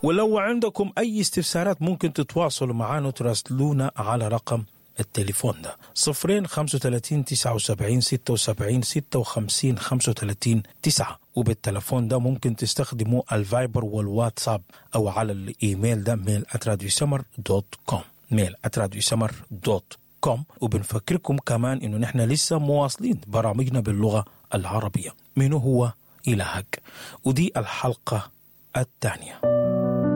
ولو عندكم أي استفسارات ممكن تتواصلوا معنا وتراسلونا على رقم التليفون ده صفرين خمسة وتلاتين تسعة وسبعين ستة وسبعين ستة وخمسين خمسة وتلاتين تسعة وبالتلفون ده ممكن تستخدموا الفايبر والواتساب أو على الإيميل ده ميل سمر دوت كوم ميل سمر دوت كوم وبنفكركم كمان إنه نحن لسه مواصلين برامجنا باللغة العربية منو هو إلهك ودي الحلقة الثانية